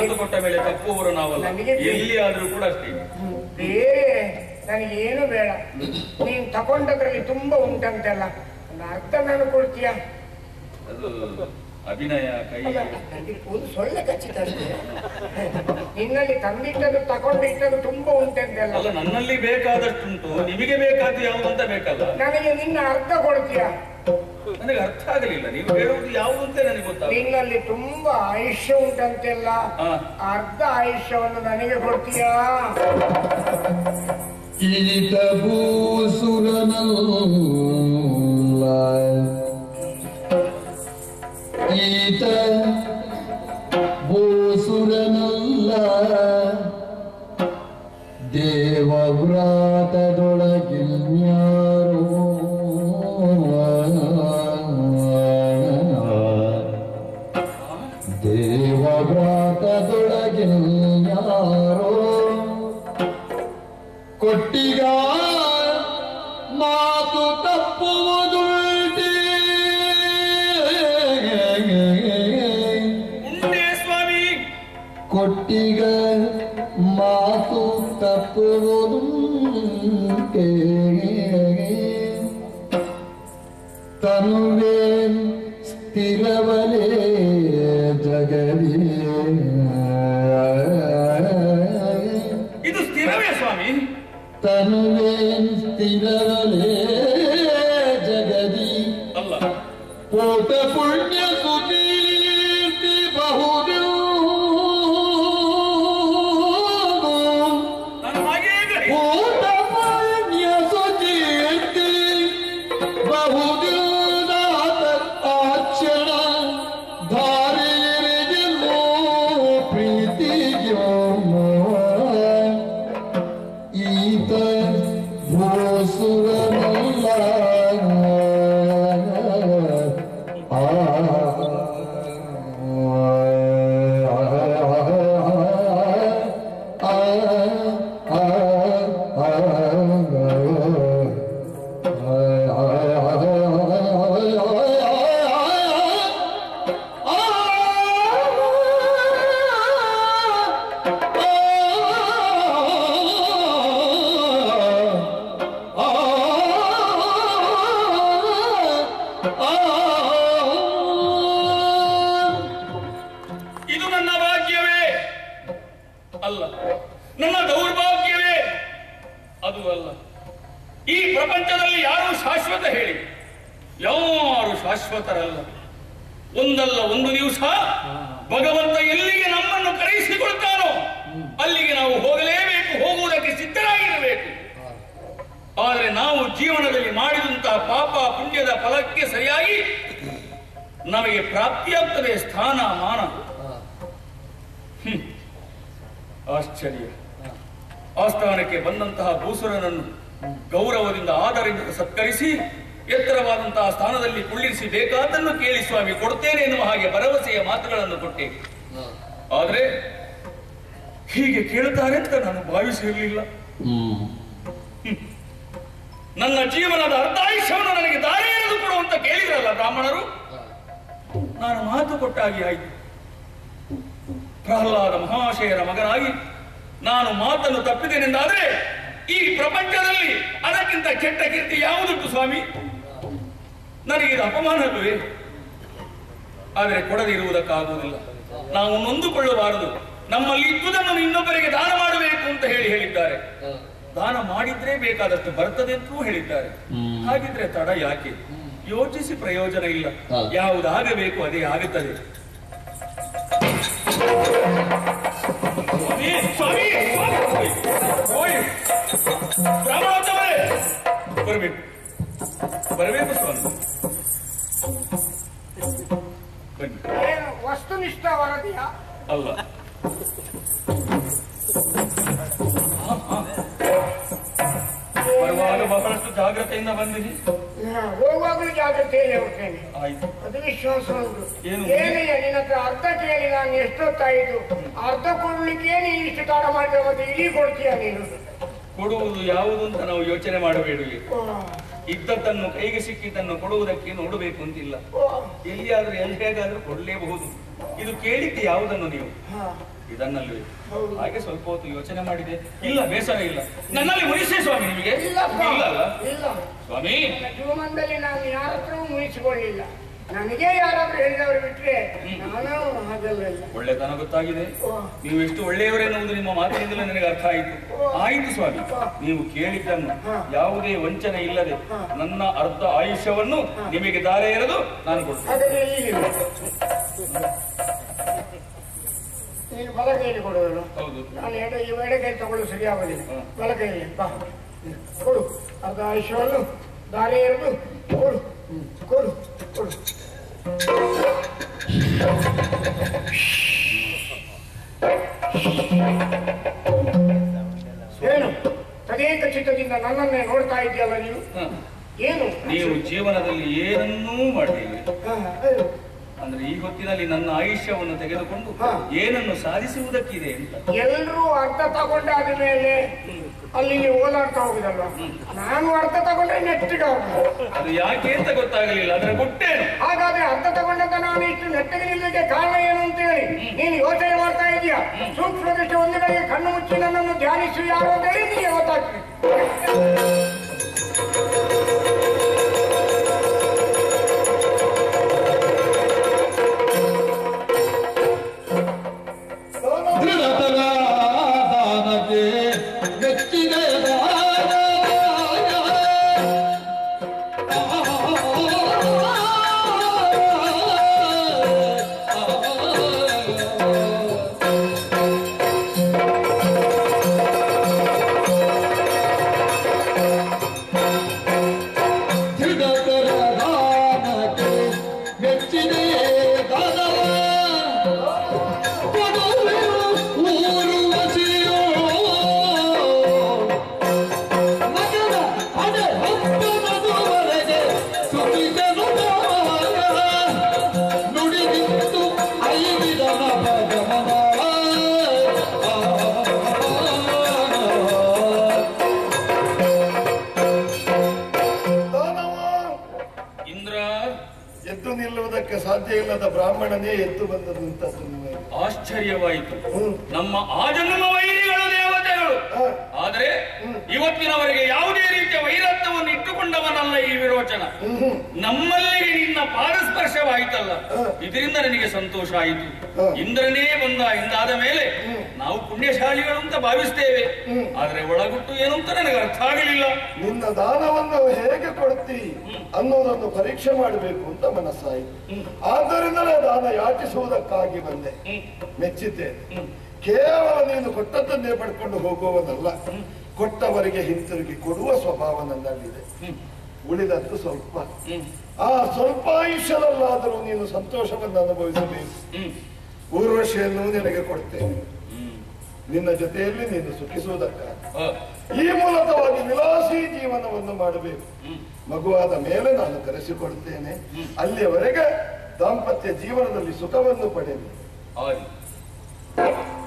ಮಾತು ಕೊಟ್ಟ ಮೇಲೆ ತಪ್ಪುವವರು ನಾವಲ್ಲ ನನಗೆ ಬೇಕು. ಎಲ್ಲಿ ಆದ್ರೂ ಕೂಡ ಅಷ್ಟೇ ಹ್ಮ್. ಬೇರೆ ನನಗೇನು ಬೇಡ ನೀನ್ ತಕೊಂಡದ್ರಲ್ಲಿ ತುಂಬಾ ಉಂಟಂತೆಲ್ಲ ಒಂದು ಅರ್ಧ ನಾನು ಕೊಡ್ತೀಯ ಅದು ಅಭಿನಯ ಕೈ ಅಲ್ಲ, ನನಗೆ ಒಂದು ಸೊಳ್ಳೆ ಕಚ್ಚಿತ ಅಷ್ಟೇ ನಿನ್ನಲ್ಲಿ ತಂದಿಟ್ಟದು ತಕೊಂಡಿಟ್ಟದು ತುಂಬಾ ಉಂಟಂತೆಲ್ಲ ಅಲ್ಲ ನನ್ನಲ್ಲಿ ಬೇಕಾದಷ್ಟುಂಟು ನಿಮಗೆ ಬೇಕಾದ್ದು ಯಾವುದು ಅಂತ ಬೇಕಲ್ಲ ನನಗೆ ನಿನ್ನ ಅರ್ಧ ಕೊಡ್ತೀಯ ನನಗೆ ಅರ್ಥ ಆಗಲಿಲ್ಲ ನೀವು ಹೇಳುವುದು ಯಾವುದು ಅಂತ ನನಗೆ ಗೊತ್ತಾಗ ನಿನ್ನಲ್ಲಿ ತುಂಬಾ ಆಯುಷ್ಯ ಉಂಟಂತೆಲ್ಲ ಹಾ. ಅರ್ಧ ಆಯುಷ್ಯವನ್ನು ನನಗೆ ಕೊಡ್ತೀಯಾ ಈತ ಭೂಸುರನಲ್ಲ ಈತ ಭೂಸುರನಲ್ಲ ದೇವವ್ರಾತದೊಳಗಿನ್ಯಾರೋ ದೇವವ್ರಾತದೊಳಗಿನ್ಯಾರೋ ಕೊಟ್ಟಿಗ ಮಾತು ತಪ್ಪುವುದುಂಟೆ ಉಂಟೇ ಸ್ವಾಮಿ ಕೊಟ್ಟಿಗ ಮಾತು ತಪ್ಪುವುದುಂಟೆ ತನುವೇ ಸ್ಥಿರವಲೇ ಜಗದಿ ಇದು ಸ್ಥಿರವೇ ಸ್ವಾಮಿ ತನುವೇನ್ ಸ್ಥಿರವಲೇ ಜಗದಿ ಅಲ್ಲ ಕೋಟ ಪುಣ್ಯ ಸುಕೀರ್ತಿ ಬಹುದು ನಾನು ಹಾಗೇ ಗಡಿ ಕೋಟ ಪುಣ್ಯ ಸುಕೀರ್ತಿ ಬಹುದು ಆಕ್ಷಣ ಧಾರೆಯರಿಗೆಲ್ಲೋ ಪ್ರೀತಿಯೋ ಈತ ಭೂಸುರನಲ್ಲ ಆ ಇದು ನನ್ನ ಭಾಗ್ಯವೇ ಅಲ್ಲ ನನ್ನ ದೌರ್ಭಾಗ್ಯವೇ ಅದು ಅಲ್ಲ ಈ ಪ್ರಪಂಚದಲ್ಲಿ ಯಾರು ಶಾಶ್ವತ ಹೇಳಿ ಯಾರು ಶಾಶ್ವತರಲ್ಲ ಒಂದಲ್ಲ ಒಂದು ದಿವಸ ಭಗವಂತ ಎಲ್ಲಿಗೆ ನಮ್ಮನ್ನು ಕರೆಯಿಸಿಕೊಳ್ತಾನೋ ಅಲ್ಲಿಗೆ ನಾವು ಹೋಗಲೇಬೇಕು ಹೋಗುವುದಕ್ಕೆ ಸಿದ್ಧರಾಗಿರಬೇಕು ಆದರೆ ನಾವು ಜೀವನದಲ್ಲಿ ಮಾಡಿದಂತಹ ಪಾಪ ಪುಣ್ಯದ ಫಲಕ್ಕೆ ಸರಿಯಾಗಿ ನಮಗೆ ಪ್ರಾಪ್ತಿಯಾಗ್ತದೆ ಸ್ಥಾನ ಮಾನ ಹ್ಮ್. ಆಶ್ಚರ್ಯ ಆಸ್ಥಾನಕ್ಕೆ ಬಂದಂತಹ ಭೂಸುರನನ್ನು ಗೌರವದಿಂದ ಆದರದಿಂದ ಸತ್ಕರಿಸಿ ಎತ್ತರವಾದಂತಹ ಸ್ಥಾನದಲ್ಲಿ ಕುಳ್ಳಿರಿಸಿ ಬೇಕಾದನ್ನು ಕೇಳಿ ಸ್ವಾಮಿ ಕೊಡ್ತೇನೆ ಎನ್ನುವ ಹಾಗೆ ಭರವಸೆಯ ಮಾತುಗಳನ್ನು ಕೊಟ್ಟೆ ಆದ್ರೆ ಹೀಗೆ ಕೇಳ್ತಾರೆ ಅಂತ ನಾನು ಭಾವಿಸಿರಲಿಲ್ಲ ನನ್ನ ಜೀವನದ ಅರ್ಧಾಯುಷ್ಯವನ್ನು ನನಗೆ ದಾರಿ ಎರೆದು ಕೊಡು ಅಂತ ಕೇಳಿದ್ರಲ್ಲ ಬ್ರಾಹ್ಮಣರು ನಾನು ಮಾತು ಕೊಟ್ಟಾಗಿ ಆಯಿತು ಪ್ರಹ್ಲಾದ ಮಹಾಶಯರ ಮಗನಾಗಿ ನಾನು ಮಾತನ್ನು ತಪ್ಪಿದ್ದೇನೆಂದಾದ್ರೆ ಈ ಪ್ರಪಂಚದಲ್ಲಿ ಅದಕ್ಕಿಂತ ಕೆಟ್ಟ ಕೀರ್ತಿ ಯಾವುದುಂಟು ಸ್ವಾಮಿ ನನಗೆ ಇದು ಅಪಮಾನವೇ ಆದರೆ ಕೊಡದಿರುವುದಕ್ಕಾಗುವುದಿಲ್ಲ ನಾವು ನೊಂದುಕೊಳ್ಳಬಾರದು ನಮ್ಮಲ್ಲಿ ಇದ್ದುದನ್ನು ಇನ್ನೊಬ್ಬರಿಗೆ ದಾನ ಮಾಡಬೇಕು ಅಂತ ಹೇಳಿ ಹೇಳಿದ್ದಾರೆ ದಾನ ಮಾಡಿದ್ರೆ ಬೇಕಾದಷ್ಟು ಬರ್ತದೆ ಅಂತಲೂ ಹೇಳಿದ್ದಾರೆ ಹಾಗಿದ್ರೆ ತಡ ಯಾಕೆ ಯೋಚಿಸಿ ಪ್ರಯೋಜನ ಇಲ್ಲ ಹಾ. ಯಾವುದಾಗಬೇಕು ಅದೇ ಆಗುತ್ತದೆ ಸ್ವಾಮಿ, ಸ್ವಾಮಿ, ಸ್ವಾಮಿ. ಓಯ್, ಬ್ರಾಹ್ಮಣೋತ್ತಮರೇ, ಬರಬೇಕು ಬರಬೇಕು ಸ್ವಾಮಿ ಬನ್ನಿ ಏನು ವಸ್ತುನಿಷ್ಠ ವರದಿಯ ಅಲ್ಲ ಬರುವಾಗ ಬಹಳಷ್ಟು ಜಾಗ್ರತೆಯಿಂದ ಬಂದಿರಿ ಹೋಗುವಾಗಲೂ ಜಾಗ್ರತೆಯಲ್ಲಿ ಹೋಗ್ತೇನೆ ಆಯ್ತು ಅದು ವಿಶ್ವಾಸ ಉಂಟು ಏನು? ಏನಯ್ಯ ನಿನ್ನ ಹತ್ರ ಅರ್ಧ ಕೇಳಿ ನಾನು ಎಷ್ಟೊತ್ತಾಯಿತು ಅರ್ಧ ಕೊಡ್ಲಿಕ್ಕೆ ನೀನು ಇಷ್ಟು ತಡ ಮಾಡಿದ್ರೆ ಮತ್ತೆ ಇಡೀ ಕೊಡ್ತೀಯ ನೀನು ಕೊಡುವುದು ಯಾವುದು ಅಂತ ನಾವು ಯೋಚನೆ ಮಾಡಬೇಡಿ ಓ, ಇದ್ದದ್ದನ್ನು ಕೈಗೆ ಸಿಕ್ಕಿದ್ದನ್ನು ಕೊಡುವುದಕ್ಕೆ ನೋಡಬೇಕು ಅಂತಿಲ್ಲ ಓ, ಎಲ್ಲಿಯಾದ್ರೂ ಎಲ್ಲಿ ಹೇಗಾದ್ರೂ ಕೊಡಲೇಬಹುದು ಓ. ಇದು ಕೇಳಿದ್ದೆ ಯಾವುದನ್ನು ನೀವು ಹಾ ಇದನ್ನಲ್ವೇ ಹೌದು. ಹಾಗೆ ಸ್ವಲ್ಪ ಹೊತ್ತು ಯೋಚನೆ ಮಾಡಿದೆ ಇಲ್ಲ ಬೇಸರ ಇಲ್ಲ ನನ್ನಲ್ಲಿ ಮುನಿಸೆ ಸ್ವಾಮಿ ನಿಮಗೆ ಇಲ್ಲ ಇಲ್ಲ ಅಲ್ಲ ಇಲ್ಲ ಸ್ವಾಮಿ ನನ್ನ ಜೀವನದಲ್ಲಿ ನಾನು ಯಾರ ಹತ್ರವೂ ಮುಗಿಸಿಕೊಳ್ಳಿಲ್ಲ ನನಗೆ ಯಾರಾದ್ರೂ ಹೇಳಿದವರು ಬಿಟ್ರೆ ನಾನು ಹಾಗೆಲ್ಲ ಇಲ್ಲ ಒಳ್ಳೆತನ ಗೊತ್ತಾಗಿದೆ ಓ. ನೀವು ಎಷ್ಟು ಒಳ್ಳೆಯವರೆನ್ನುವುದು ನಿಮ್ಮ ಮಾತಿನಿಂದಲೇ ನನಗೆ ಅರ್ಥ ಆಯಿತು ಆಯಿತು ಸ್ವಾಮಿ ನೀವು ಕೇಳಿದ್ದನ್ನು ಹಾ. ಯಾವುದೇ ವಂಚನೆ ಇಲ್ಲದೆ ಹಾ. ನನ್ನ ಅರ್ಧ ಆಯುಷ್ಯವನ್ನು ನಿಮಗೆ ದಾರೆ ಎರೆದು ನಾನು ಕೊಡ್ತೇನೆ ಹಾಗಾದ್ರೆ ಎಲ್ಲಿಗೆ ನೀನು ಬಲಗೈಲಿ ಕೊಡುವರು ಹೌದು ನಾನು ಎಡ ಈ ಎಡಗೈ ತಗೊಳ್ಳು ಸರಿಯಾಗಲಿಲ್ಲ ಹಾ. ಬಲಗೈಲಿ ಬಾ ಕೊಡು ಅರ್ಧ ಆಯುಷ್ಯವನ್ನು ದಾರಿ ಎರೆದು ಕೊಡು ಹ್ಮ್. ಕೊಡು ಕೊಡು ಏನು ತದೇಕ ಚಿತ್ತದಿಂದ ನನ್ನನ್ನೇ ನೋಡ್ತಾ ಇದೆಯಲ್ಲ ನೀವು ಹ. ಏನು ನೀವು ಜೀವನದಲ್ಲಿ ಏನನ್ನೂ ಮಾಡಲಿಲ್ಲ ಹಾ, ಅಯ್ಯೋ. ಅಂದ್ರೆ ಈ ಹೊತ್ತಿನಲ್ಲಿ ನನ್ನ ಆಯುಷ್ಯವನ್ನು ತೆಗೆದುಕೊಂಡು ಹಾ. ಏನನ್ನು ಸಾಧಿಸುವುದಕ್ಕಿದೆ ಅಂತ ಎಲ್ರೂ ಅರ್ಥ ತಗೊಂಡಾದ ಮೇಲೆ ಅಲ್ಲಿ ನೀವು ಓಲಾಡ್ತಾ ಹೋಗುದಲ್ವಾ ನಾನು ಅರ್ಥ ತಗೊಂಡ್ರೆ ನೆಟ್ಟಿಗೆ ಹೋಗುದು ಅದು ಯಾಕೆ ಅಂತ ಗೊತ್ತಾಗಲಿಲ್ಲ ಅದರ ಗುಟ್ಟೇನು ಹಾಗಾದ್ರೆ ಅರ್ಥ ತಗೊಂಡಂತ ನಾನು ಇಷ್ಟು ನೆಟ್ಟಿಗೆ ನಿಲ್ಲಕ್ಕೆ ಕಾರಣ ಏನು ಅಂತ ಹೇಳಿ ನೀನು ಯೋಚನೆ ಮಾಡ್ತಾ ಇದೀಯಾ ಸೂಕ್ಷ್ಮ ದೃಷ್ಟಿ ಒಂದು ಕಡೆಗೆ ಕಣ್ಣು ಮುಚ್ಚಿ ನನ್ನನ್ನು ಧ್ಯಾನಿಸು ಯಾರು ಅಂತ ಹೇಳಿ ನಿಮಗೆ ಗೊತ್ತಾಗ್ತದೆ ದೃಢತರ ದಾನಕ್ಕೆ ಮೆಚ್ಚಿದ ದೃಢತರ ದಾನಕ್ಕೆ ಮೆಚ್ಚಿದ ದಾನವ ದಾನವ ಇಂದ್ರ ಎದ್ದು ನಿಲ್ಲುವುದಕ್ಕೆ ಸಾಧ್ಯ ಇಲ್ಲದ ಬ್ರಾಹ್ಮಣನೇ ಎದ್ದು ಬಂದದಂತದ್ದು ನಿಮಗೆ ಆಶ್ಚರ್ಯವಾಯಿತು ಹ್ಮ್. ನಮ್ಮ ಆಜನ್ಮ ವೈರಿಗಳು ದೇವತೆಗಳು ಹಾ. ಆದರೆ ಇವತ್ತಿನವರೆಗೆ ಯಾವುದೇ ರೀತಿಯ ವೈರತ್ವವನ್ನು ಇಟ್ಟುಕೊಂಡವನಲ್ಲ ಈ ವಿರೋಚನ ಹ್ಮ್ ಹ್ಮ್. ನಮ್ಮಲ್ಲಿಗೆ ನಿನ್ನ ಪಾದಸ್ಪರ್ಶವಾಯಿತಲ್ಲ ಹ. ಇದರಿಂದ ನನಗೆ ಸಂತೋಷ ಆಯಿತು ಹ. ಇಂದ್ರನೇ ಬಂದ ಎಂದಾದ ಮೇಲೆ ನಾವು ಪುಣ್ಯಶಾಲಿಗಳು ಅಂತ ಭಾವಿಸ್ತೇವೆ ಹ್ಮ್. ಆದ್ರೆ ಒಳಗುಟ್ಟು ಏನು ಅಂತ ನನಗೆ ಅರ್ಥ ಆಗಲಿಲ್ಲ ನಿನ್ನ ದಾನವನ್ನು ಹೇಗೆ ಕೊಡ್ತಿ ಅನ್ನೋದನ್ನು ಪರೀಕ್ಷೆ ಮಾಡಬೇಕು ಅಂತ ಮನಸ್ಸಾಯಿತು ಆದ್ದರಿಂದಲೇ ದಾನ ಯಾಚಿಸುವುದಕ್ಕಾಗಿ ಬಂದೆ ಮೆಚ್ಚಿದ್ದೇನೆ ಕೇವಲ ನೀನು ಕೊಟ್ಟದ್ದನ್ನೇ ಪಡ್ಕೊಂಡು ಹೋಗುವವನಲ್ಲ ಕೊಟ್ಟವರಿಗೆ ಹಿಂತಿರುಗಿ ಕೊಡುವ ಸ್ವಭಾವ ನನ್ನಲ್ಲಿದೆ ಉಳಿದದ್ದು ಸ್ವಲ್ಪ ಹ್ಮ್. ಆ ಸ್ವಲ್ಪ ಆಯುಷ್ಯದಲ್ಲಾದರೂ ನೀನು ಸಂತೋಷವನ್ನು ಅನುಭವಿಸಬೇಕು ಹ್ಮ್. ಊರ್ವಶಿಯನ್ನು ನಿನಗೆ ಕೊಡ್ತೇನೆ ಹ್ಮ್. ನಿನ್ನ ಜೊತೆಯಲ್ಲಿ ನೀನು ಸುಖಿಸುವುದಕ್ಕಾಗಿ ಹ. ಈ ಮೂಲಕವಾಗಿ ವಿಲಾಸಿ ಜೀವನವನ್ನು ಮಾಡಬೇಕು ಹ್ಮ್. ಮಗುವಾದ ಮೇಲೆ ನಾನು ಕರೆಸಿಕೊಡುತ್ತೇನೆ ಅಲ್ಲಿಯವರೆಗೆ ದಾಂಪತ್ಯ ಜೀವನದಲ್ಲಿ ಸುಖವನ್ನು ಪಡೆಯಲಿ ಆಯ್ತು